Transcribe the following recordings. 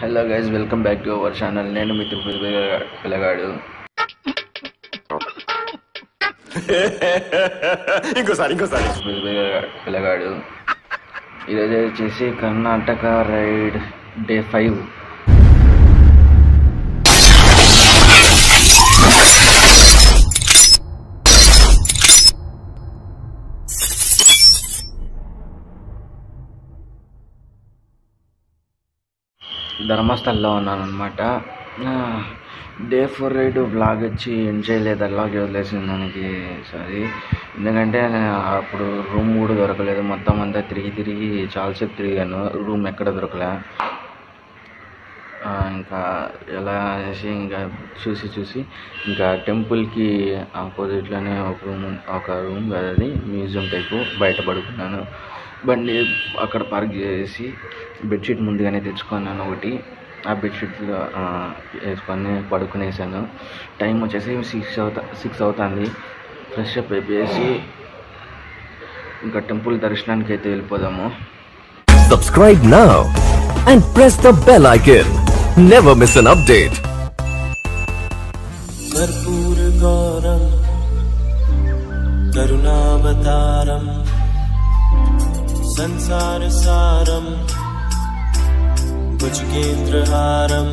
Hello guys welcome back to our channel నేను మీ తిరుపతి పిల్లగా- పిల్లగాడు ఇంకోసారి ఇంకోసారి తిరుపతి పిల్లగా- పిల్లగాడు ఈరోజు వచ్చేసి కర్ణాటక రైడ్ డే ఫైవ్ ధర్మస్థల్లో ఉన్నాను అనమాట డే ఫోర్ రైడ్ బ్లాగ్ వచ్చి ఎంజాయ్ లేదు అలాగే వదిలేసింది మనకి సారీ ఎందుకంటే నేను అప్పుడు రూమ్ కూడా దొరకలేదు మొత్తం అంతా తిరిగి తిరిగి చాలాసేపు తిరిగాను రూమ్ ఎక్కడ దొరకలే ఆ, ఇంకా ఎలా అనేసి ఇంకా చూసి చూసి ఇంకా టెంపుల్కి ఆపోజిట్లోనే ఒక రూమ్ ఒక రూమ్ కాదు అది మ్యూజియం టైపు బయట పడుకున్నాను బండి అక్కడ పార్క్ చేసి బెడ్షీట్ ముందుగానే తెచ్చుకున్నాను ఒకటి ఆ బెడ్షీట్లో ఆ, వేసుకొని పడుకునేసాను టైం వచ్చేసి సిక్స్ అవుతా సిక్స్ అవుతుంది ఫ్రెష్ అప్ అయిపోయేసి ఇంకా టెంపుల్ దర్శనానికి అయితే వెళ్ళిపోదాము Subscribe now and press the bell icon. Never miss an update. कर्पूरगौरं करुणावतारं संसारसारं भुजगेन्द्रहारं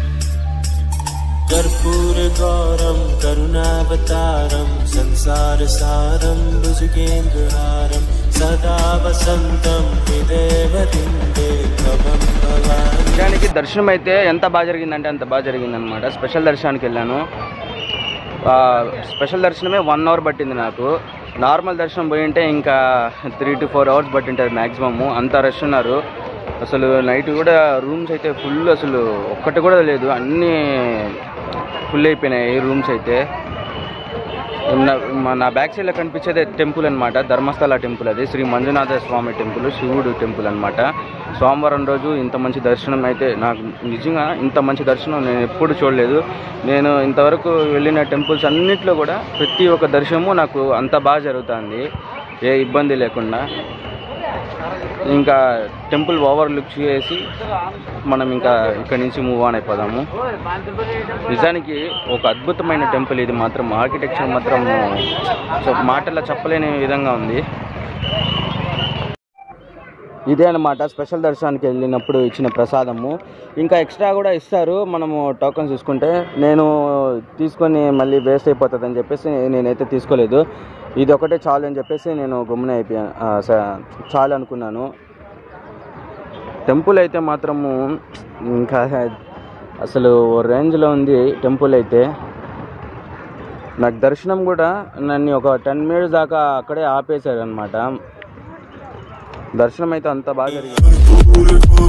कर्पूरगौरं करुणावतारं संसारसारं भुजगेन्द्रहारं सदा वसन्तं हृदयवृन्दे भवं भवानि నిజానికి దర్శనం అయితే ఎంత బాగా జరిగిందంటే అంత బాగా జరిగిందనమాట స్పెషల్ దర్శనానికి వెళ్ళాను ఆ, స్పెషల్ దర్శనమే వన్ అవర్ పట్టింది నాకు నార్మల్ దర్శనం పోయి ఉంటే ఇంకా త్రీ టు ఫోర్ అవర్స్ పట్టి ఉంటుంది మ్యాక్సిమము అంత రష్ ఉన్నారు అసలు నైట్ కూడా రూమ్స్ అయితే ఫుల్ అసలు ఒక్కటి కూడా లేదు అన్నీ ఫుల్ అయిపోయినాయి రూమ్స్ అయితే నా మా- నా బ్యాక్ సైడ్లో కనిపించేదే టెంపుల్ అనమాట ధర్మస్థల టెంపుల్ అది శ్రీ మంజునాథ స్వామి టెంపుల్ శివుడు టెంపుల్ అనమాట సోమవారం రోజు ఇంత మంచి దర్శనం అయితే నాకు నిజంగా ఇంత మంచి దర్శనం నేను ఎప్పుడు చూడలేదు నేను ఇంతవరకు వెళ్ళిన టెంపుల్స్ అన్నిట్లో కూడా ప్రతి ఒక్క దర్శనము నాకు అంత బాగా జరుగుతుంది ఏ ఇబ్బంది లేకుండా ఇంకా టెంపుల్ ఓవర్ లుక్ చేసి మనం ఇంకా ఇక్కడి నుంచి మూవ్ ఆన్ అయిపోదాము నిజానికి ఒక అద్భుతమైన టెంపుల్ ఇది మాత్రం ఆర్కిటెక్చర్ మాత్రం సో మాటల్లో చెప్పలేని విధంగా ఉంది ఇదే అనమాట స్పెషల్ దర్శనానికి వెళ్ళినప్పుడు ఇచ్చిన ప్రసాదము ఇంకా ఎక్స్ట్రా కూడా ఇస్తారు మనము టోకన్ చూసుకుంటే నేను తీసుకొని మళ్ళీ వేస్ట్ అయిపోతుంది అని చెప్పేసి నేనైతే తీసుకోలేదు ఇది ఒకటే చాలు అని చెప్పేసి నేను గమ్మున అయిపోయాను ఆ, స- చాలు అనుకున్నాను టెంపుల్ అయితే మాత్రము ఇంకా అసలు ఓ రేంజ్లో ఉంది టెంపుల్ అయితే నాకు దర్శనం కూడా నన్ను ఒక టెన్ మినిట్స్ దాకా అక్కడే ఆపేశారు అనమాట దర్శనం అయితే అంత బాగా జరిగింది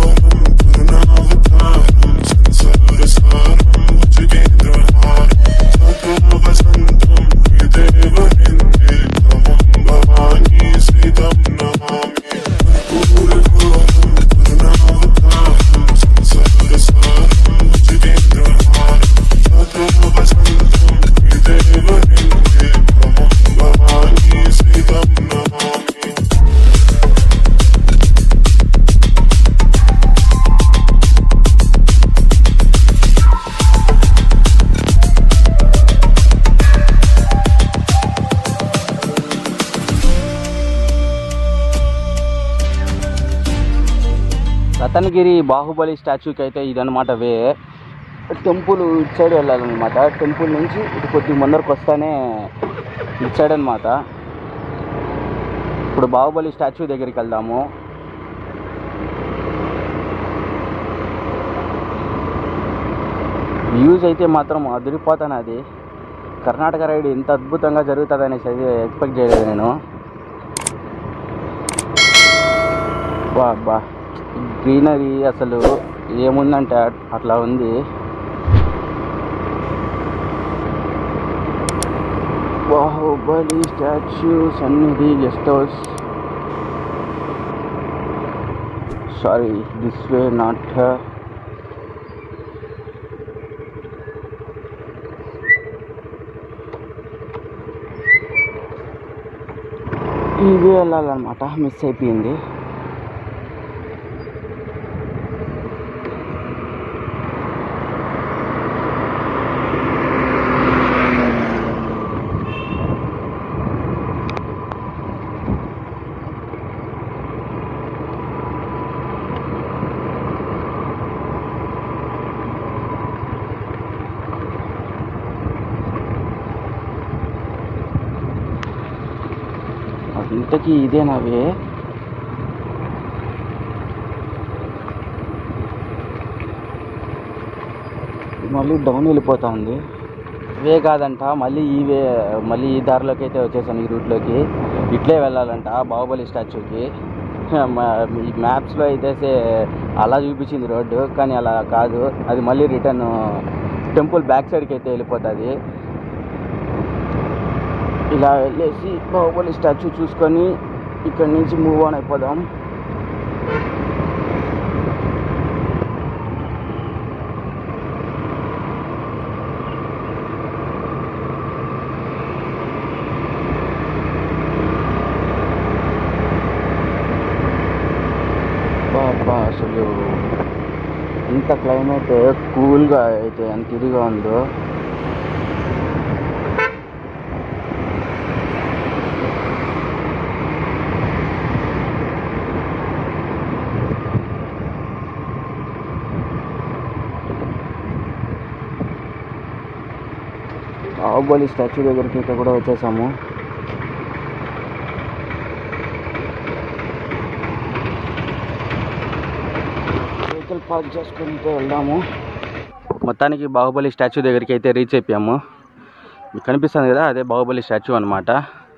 రతనగిరి బాహుబలి స్టాచ్యూకి అయితే ఇదన్నమాట వే టెంపుల్ ఇటు సైడ్ వెళ్ళాలన్నమాట టెంపుల్ నుంచి ఇటు కొద్ది ముందరకు వస్తానే ఇటు సైడ్ అనమాట ఇప్పుడు బాహుబలి స్టాచ్యూ దగ్గరికి వెళ్దాము వ్యూస్ అయితే మాత్రం అదిరిపోతాను అది కర్ణాటక రైడ్ ఇంత అద్భుతంగా జరుగుతుంది అనేసి అయితే ఎక్స్పెక్ట్ చేయలేదు నేను బా బా గ్రీనరీ అసలు ఏముందంటే అట్లా ఉంది బాహుబలి స్టాచ్యూస్ అన్నిది guest house sorry this way not ఇవే వెళ్ళాలన్నమాట మిస్ అయిపోయింది ఇంతకీ ఇదేనావే మళ్ళీ డౌన్ వెళ్ళిపోతా ఉంది ఇవే కాదంట మళ్ళీ ఇవే మళ్ళీ ఈ దారిలోకి అయితే వచ్చేసాను ఈ రూట్లోకి ఇట్లే వెళ్ళాలంట బాహుబలి స్టాచ్యూకి మా- ఈ మ్యాప్స్లో అయితే సే- అలా చూపించింది రోడ్డు కానీ అలా కాదు అది మళ్ళీ రిటర్న్ టెంపుల్ బ్యాక్ సైడ్కి అయితే వెళ్ళిపోతుంది ఇలా వెళ్ళేసి బాహుబలి స్టాచ్యూ చూసుకొని ఇక్కడి నుంచి మూవ్ ఆన్ అయిపోదాం బాబా అసలు ఇంత క్లైమేట్ కూల్గా అయితే ఎంత ఇదిగా ఉందో బాహుబలి స్టాచ్యూ దగ్గరికి అయితే కూడా వచ్చేసాము వెహికల్ పార్క్ చేసుకుని అయితే వెళ్దాము మొత్తానికి బాహుబలి స్టాచ్యూ దగ్గరికి అయితే రీచ్ అయిపోయాము మీకు కనిపిస్తుంది కదా అదే బాహుబలి స్టాచ్యూ అనమాట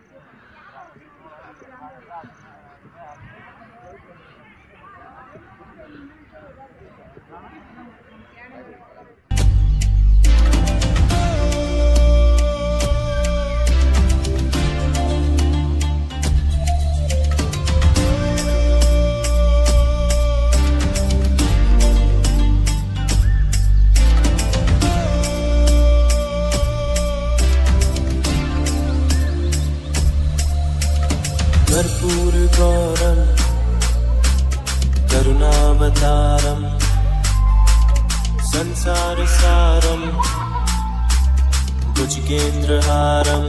कर्पूरगौरं करुणावतारं संसारसारं भुजगेन्द्रहारं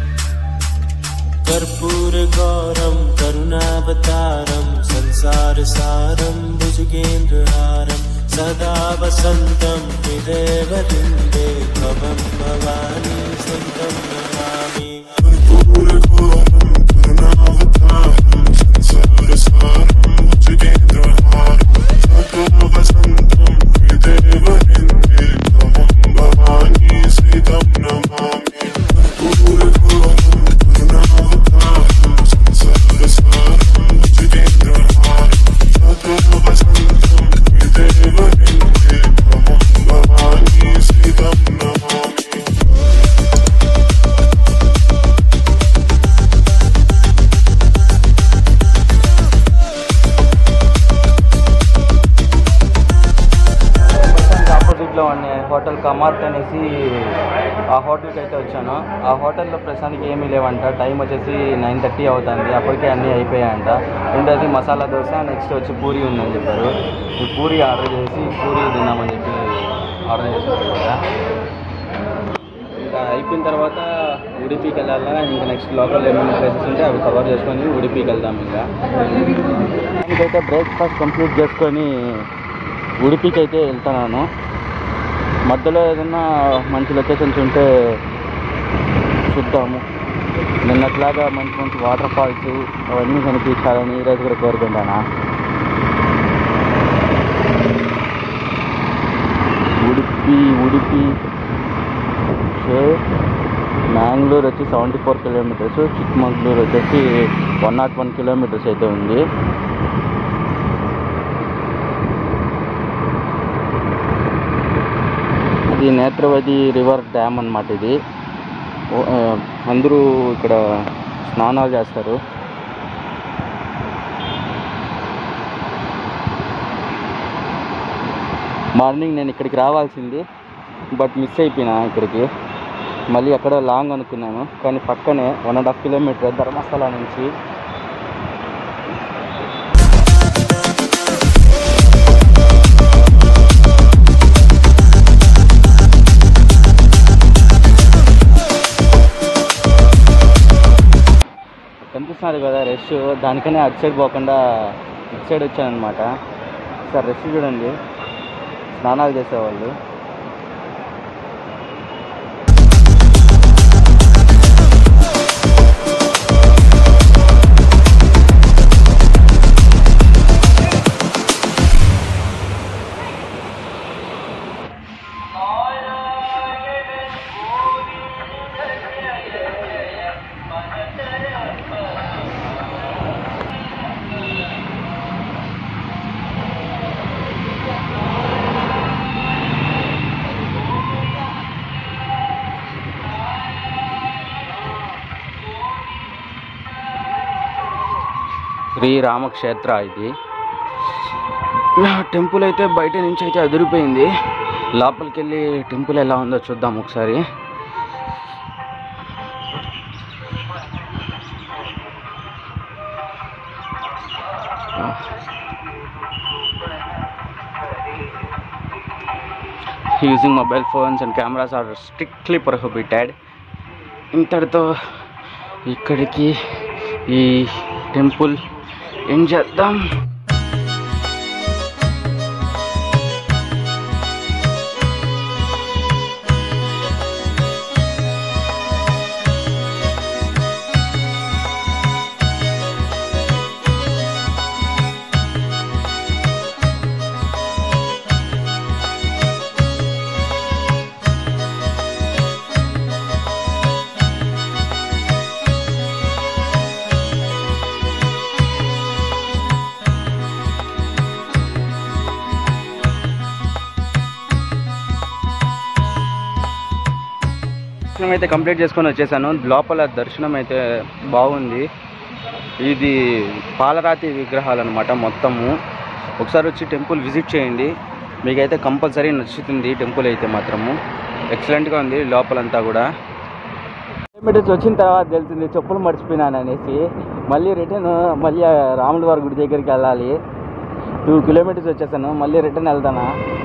कर्पूरगौरं करुणावतारं संसारसारं भुजगेन्द्रहारं सदा वसन्तं हृदयवृन्दे भवं भवानी सन्तं नमामि ఆపోజిట్లో ఉన్న హోటల్ కమార్ట్ అనేసి ఆ హోటల్కి అయితే వచ్చాను ఆ హోటల్లో ప్రస్తుతానికి ఏమీ లేవంట టైం వచ్చేసి నైన్ థర్టీ అవుతుంది అప్పటికే అన్నీ అయిపోయాయంట రెండోది మసాలా దోశ నెక్స్ట్ వచ్చి పూరి ఉందని చెప్పారు ఈ పూరి ఆర్డర్ చేసి పూరి తిన్నామని చెప్పి ఆర్డర్ చేశారు కదా ఇంకా అయిపోయిన తర్వాత ఉడిపికి వెళ్ళాలా ఇంకా నెక్స్ట్ లోకల్ ఏమైనా ప్లేసెస్ ఉంటే అవి కవర్ చేసుకొని ఉడిపికి వెళ్దాం ఇంకా దానికైతే బ్రేక్ఫాస్ట్ కంప్లీట్ చేసుకొని ఉడిపికి అయితే వెళ్తున్నాను మధ్యలో ఏదైనా మంచి లొకేషన్స్ ఉంటే చూద్దాము నిన్నట్లాగా మంచి మంచి వాటర్ ఫాల్స్ అవన్నీ కనిపించాలని ఈరోజు కూడా కోరుకుంటానా ఉడిపి ఉడిపి సో మ్యాంగ్లూర్ వచ్చి సెవెంటీ ఫోర్ కిలోమీటర్స్ చిక్మంగళూరు వచ్చేసి వన్ నాట్ వన్ కిలోమీటర్స్ అయితే ఉంది ఇది నేత్రవతి రివర్ డ్యామ్ అన్నమాట ఇది ఓ- ఆ, అందరూ ఇక్కడ స్నానాలు చేస్తారు మార్నింగ్ నేను ఇక్కడికి రావాల్సింది బట్ మిస్ అయిపోయినా ఇక్కడికి మళ్ళీ ఎక్కడో లాంగ్ అనుకున్నాను కానీ పక్కనే one and half kilometre Dharmasthala నుంచి కనిపిస్తున్నారు కదా రష్ దానికనే అటు సైడ్ పోకుండా ఇటు సైడ్ వచ్చానమాట సార్ రష్ చూడండి స్నానాలు చేసేవాళ్ళు శ్రీ రామక్షేత్ర ఇది టెంపుల్ అయితే బయట నుంచి అయితే అదిరిపోయింది లోపలికి వెళ్ళి టెంపుల్ ఎలా ఉందో చూద్దాం ఒకసారి using mobile phones and cameras are strictly prohibited ఇంతటితో ఇక్కడికి ఈ టెంపుల్ ఏం చేద్దాం దర్శనం అయితే కంప్లీట్ చేసుకొని వచ్చేసాను లోపల దర్శనం అయితే బాగుంది ఇది పాలరాతి విగ్రహాలు అనమాట మొత్తము ఒకసారి వచ్చి టెంపుల్ విజిట్ చేయండి మీకైతే కంపల్సరీ నచ్చుతుంది టెంపుల్ అయితే మాత్రము ఎక్సలెంట్గా ఉంది లోపలంతా కూడా కిలోమీటర్స్ వచ్చిన తర్వాత తెలిసింది చెప్పులు మర్చిపోయినాను అనేసి మళ్ళీ రిటర్న్ మళ్ళీ ఆ రాముల వారి గుడి దగ్గరికి వెళ్ళాలి టూ కిలోమీటర్స్ వచ్చేసాను మళ్ళీ రిటర్న్ వెళ్తానా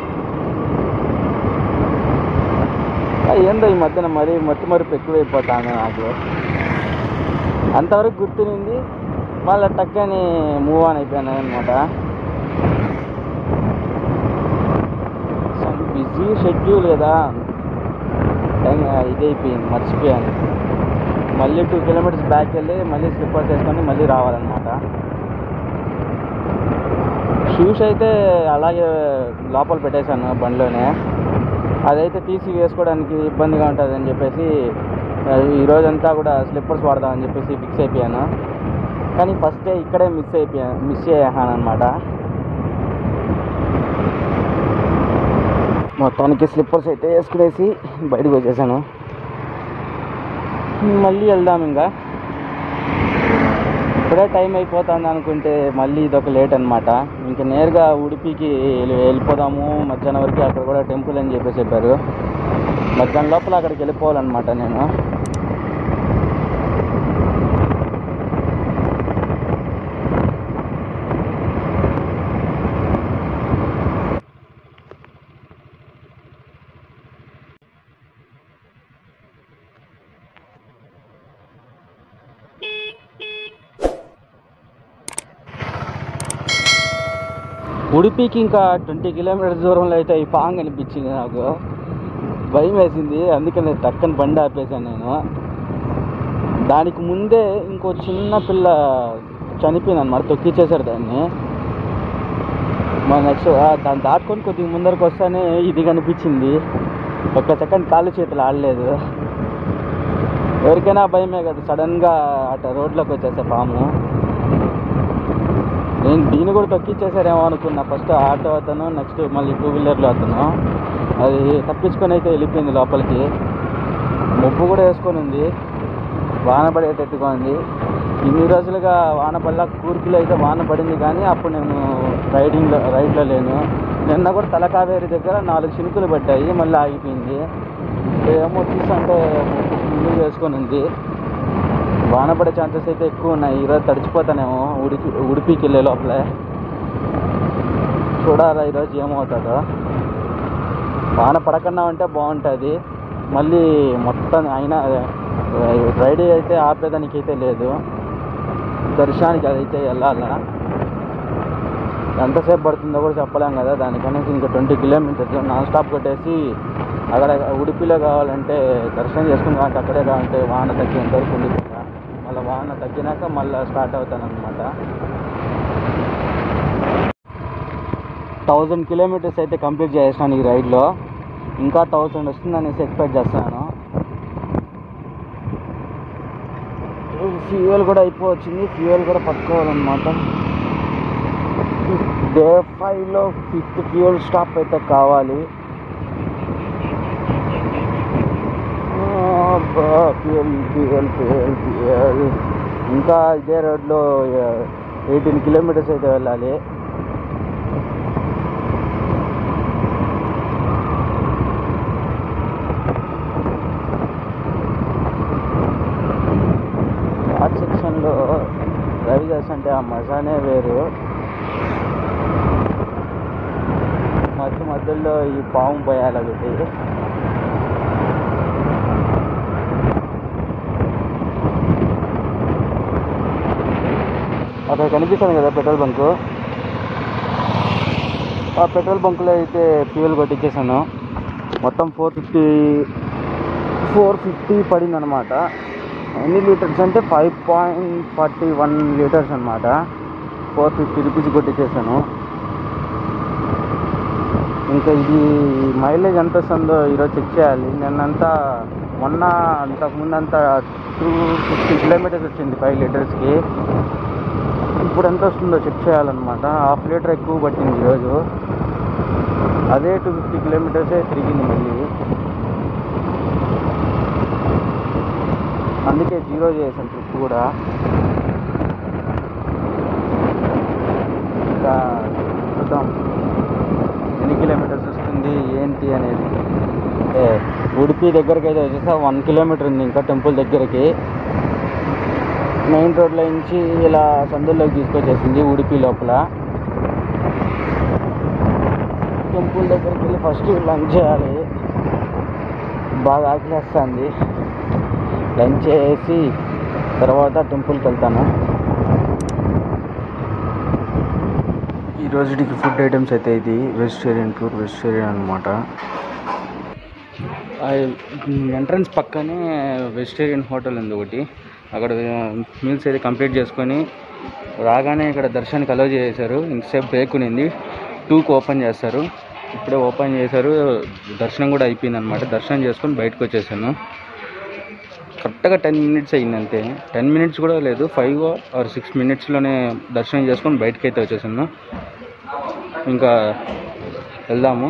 ఆ, ఏందో ఈ మధ్యన మరీ మత్తు మరుపు ఎక్కువైపోతాను నాకు అంతవరకు గుర్తునింది మళ్ళీ టక్కని మూవ్ ఆన్ అయిపోయాను అనమాట బిజీ షెడ్యూల్ కదా టైం ఇదైపోయింది మర్చిపోయాను మళ్ళీ టూ కిలోమీటర్స్ బ్యాక్ వెళ్ళి మళ్ళీ స్లిప్పర్స్ వేసుకొని మళ్ళీ రావాలన్నమాట షూస్ అయితే అలాగే లోపల పెట్టేశాను బండిలోనే అదైతే తీసి వేసుకోవడానికి ఇబ్బందిగా ఉంటుంది అని చెప్పేసి ఆ, ఈ రోజంతా కూడా స్లిప్పర్స్ వాడదామని చెప్పేసి ఫిక్స్ అయిపోయాను కానీ ఫస్ట్ ఇక్కడే మిస్ అయిపోయాను మిస్ అయ్యాను అనమాట మొత్తానికి స్లిప్పర్స్ అయితే వేసుకునేసి బయటకు వచ్చేసాను మళ్ళీ వెళ్దాం ఇంకా ఇప్పుడే టైం అయిపోతుంది అనుకుంటే మళ్ళీ ఇదొక లేట్ అనమాట ఇంకా నేరుగా ఉడిపికి వెళ్ళి- వెళ్ళిపోదాము మధ్యాహ్నం వరకు అక్కడ కూడా టెంపుల్ అని చెప్పేసి చెప్పారు మధ్యాహ్నం లోపల అక్కడికి వెళ్ళిపోవాలన్నమాట నేను ఉడిపికి ఇంకా ట్వంటీ కిలోమీటర్స్ దూరంలో అయితే ఈ పాంగ్ అనిపించింది నాకు భయం వేసింది అందుకే నేను టక్కని బండి ఆపేశాను నేను దానికి ముందే ఇంకో చిన్న పిల్ల చనిపోయింది అనమాట తొక్కిచ్చేసారు దాన్ని మా నెక్స్ట్ దాన్ని దాటుకొని కొద్దిగా ముందరకు వస్తానే ఇది కనిపించింది ఒక్క సెకండ్ కాళ్ళు చేతులు ఆడలేదు ఎవరికైనా భయమే కదా సడన్గా అట రోడ్లోకి వచ్చేసే పాము నేను దీన్ని కూడా తొక్కిచ్చేసారేమో అనుకున్నా ఫస్ట్ ఆటో అతను నెక్స్ట్ మళ్ళీ టూ వీలర్లో అతను అది తప్పించుకొని అయితే వెళ్ళిపోయింది లోపలికి ముప్పు కూడా వేసుకొని ఉంది వాన పడేటట్టుగా ఉంది ఇన్ని రోజులుగా వాన పడల కూర్పులో అయితే వాన పడింది కానీ అప్పుడు నేను రైడింగ్లో రైడ్లో లేను నిన్న కూడా తలకావేరి దగ్గర నాలుగు చినుకులు పడ్డాయి మళ్ళీ ఆగిపోయింది ఏమో చూస్తుంటే ముప్పు ఫుల్ వేసుకొని ఉంది వాన పడే ఛాన్సెస్ అయితే ఎక్కువ ఉన్నాయి ఈరోజు తడిచిపోతానేమో ఉడిపి ఉడిపికి వెళ్ళే లోపలే చూడాలా ఈరోజు ఏమవుతుందో వాన పడకుండా ఉంటే బాగుంటుంది మళ్ళీ మొత్తం అయినా రైడీ అయితే ఆపేదానికి అయితే లేదు దర్శనానికి అదైతే వెళ్ళాలా ఎంతసేపు పడుతుందో కూడా చెప్పలేం కదా దానికనేసి ఇంకా ట్వంటీ కిలోమీటర్స్ నాన్ స్టాప్ కొట్టేసి అక్కడ ఉడిపిలో కావాలంటే దర్శనం చేసుకుని కాక అక్కడే కావాలంటే వాన తగ్గేంత వరకు ఉండిపోతా మళ్ళీ వాన తగ్గినాక మళ్ళీ స్టార్ట్ అవుతాను అనమాట థౌజండ్ కిలోమీటర్స్ అయితే కంప్లీట్ చేసాను ఈ రైడ్లో ఇంకా థౌజండ్ వస్తుందనేసి ఎక్స్పెక్ట్ చేస్తున్నాను ఫ్యూయల్ కూడా అయిపోవచ్చింది ఫ్యూయల్ కూడా పట్టుకోవాలన్నమాట డే ఫైవ్లో ఫిఫ్త్ ఫ్యూయల్ స్టాప్ అయితే కావాలి ఫ్యూయల్ ఫ్యూయల్ ఫ్యూయల్ ఫ్యూయల్ ఇంకా ఇదే రోడ్లో ఎయిటీన్ కిలోమీటర్స్ అయితే వెళ్ళాలి ఘాట్ సెక్షన్లో డ్రైవ్ చేస్తుంటే ఆ మజానే వేరు మధ్య మధ్యలో ఈ పాము పోయాలి ఒకటి అక్కడ కనిపిస్తుంది కదా పెట్రోల్ బంకు ఆ పెట్రోల్ బంకులో అయితే ఫ్యూయల్ కొట్టించేసాను మొత్తం ఫోర్ ఫిఫ్టీ ఫోర్ ఫిఫ్టీ పడింది అనమాట ఎన్ని లీటర్స్ అంటే five point forty one litres అనమాట ఫోర్ ఫిఫ్టీ రూపీస్ కొట్టించేసాను ఇంకా ఇది మైలేజ్ ఎంత వస్తుందో ఈరోజు చెక్ చేయాలి నిన్నంతా మొన్న అంతకుముందు అంతా టూ ఫిఫ్టీ కిలోమీటర్స్ వచ్చింది ఫైవ్ లీటర్స్కి ఇప్పుడు ఎంత వస్తుందో చెక్ చేయాలన్నమాట హాఫ్ లీటర్ ఎక్కువ పట్టింది ఈరోజు అదే టూ ఫిఫ్టీ కిలోమీటర్సే తిరిగింది మళ్ళీ అందుకే జీరో చేసాను ట్రిప్ కూడా ఇంకా చూద్దాం ఎన్ని కిలోమీటర్స్ వస్తుంది ఏంటి అనేది అంటే ఉడిపి దగ్గరికి అయితే వచ్చేసా వన్ కిలోమీటర్ ఉంది ఇంకా టెంపుల్ దగ్గరికి మెయిన్ రోడ్లో నుంచి ఇలా సందుల్లోకి తీసుకొచ్చేసింది ఉడిపి లోపల టెంపుల్ దగ్గరికి వెళ్ళి ఫస్ట్ లంచ్ చేయాలి బాగా ఆకలిస్తుంది లంచ్ చేసి తర్వాత టెంపుల్కి వెళ్తాను ఈ రోజుకి ఫుడ్ ఐటమ్స్ అయితే ఇది వెజిటేరియన్ ప్యూర్ వెజిటేరియన్ అనమాట ఎంట్రన్స్ పక్కనే వెజిటేరియన్ హోటల్ ఉంది ఒకటి అక్కడ మీల్స్ అయితే కంప్లీట్ చేసుకొని రాగానే ఇక్కడ దర్శనానికి అలౌ చేశారు ఇంతసేపు బ్రేక్ ఉన్నింది టూకి ఓపెన్ చేస్తారు ఇప్పుడే ఓపెన్ చేశారు దర్శనం కూడా అయిపోయింది అనమాట దర్శనం చేసుకొని బయటకు వచ్చేసాను కరెక్ట్గా టెన్ మినిట్స్ అయింది అంతే టెన్ మినిట్స్ కూడా లేదు ఫైవ్ ఆర్ సిక్స్ మినిట్స్లోనే దర్శనం చేసుకొని బయటకు అయితే వచ్చేసాను ఇంకా వెళ్దాము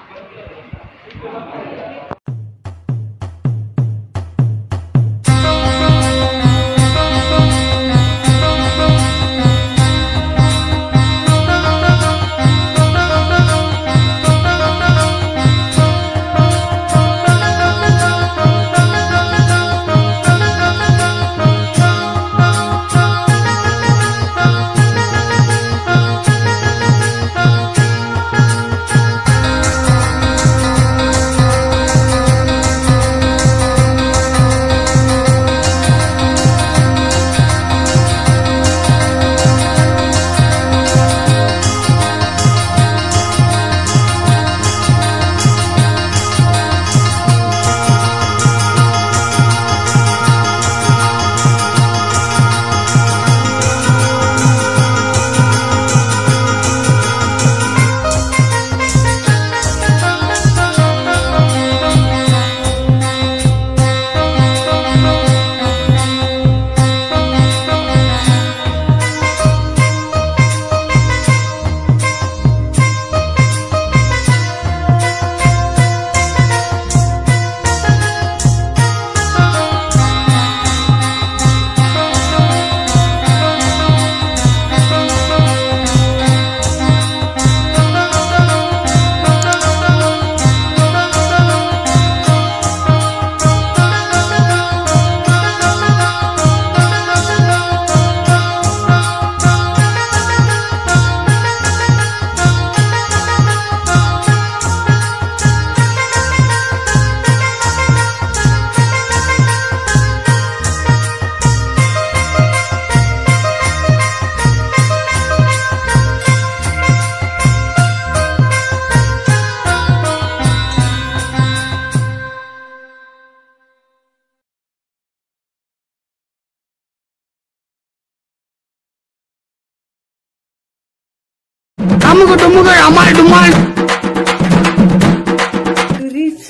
to reach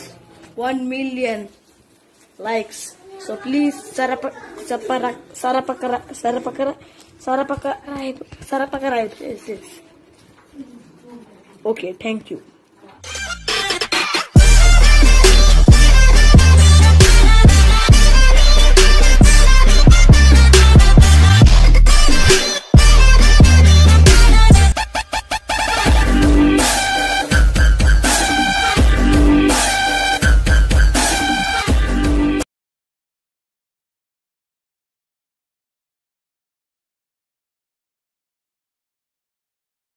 1 million likes. So please sarapa sarapara sarapakara sarapakara sarapakara sarapakara yes, yes. Okay, thank you.